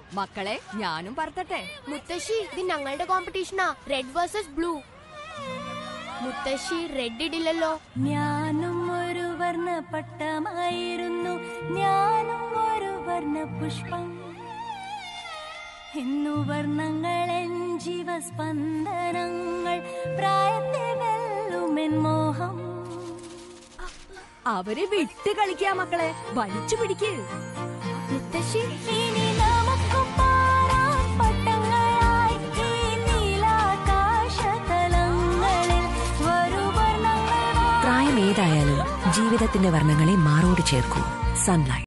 മക്കളെ ഞാനും പറത്തട്ടെ മുത്തശ്ശി ഇത് ഞങ്ങളുടെ കോമ്പറ്റീഷനാ റെഡ് വേഴ്സസ് ബ്ലൂ മുത്തശ്ശി റെഡ് ഇടില്ലല്ലോ ഞാനും ഒരു വർണ്ണ പട്ടമായിരുന്നു ഞാനും ഒരു വർണ്ണ പുഷ്പം ഇന്നു വർണ്ണങ്ങളെൻ ജീവസ്പന്ദനങ്ങൾ പ്രായത്തെ വെല്ലുമെൻ മോഹം അവരെ വിട്ട് കളിക്കാ മക്കളെ വലിച്ചു പിടിക്ക് മുത്തശ്ശി ഇനി നമുക്കും പാറാം പട്ടങ്ങളായി ഈ നീലാകാശതലങ്ങളിൽ വരൂ വർണ്ണങ്ങൾ പ്രായം ഏതായാലും ജീവിതത്തിന്റെ വർണ്ണങ്ങളെ മാറോട് ചേർക്കൂ സൺലൈറ്റ്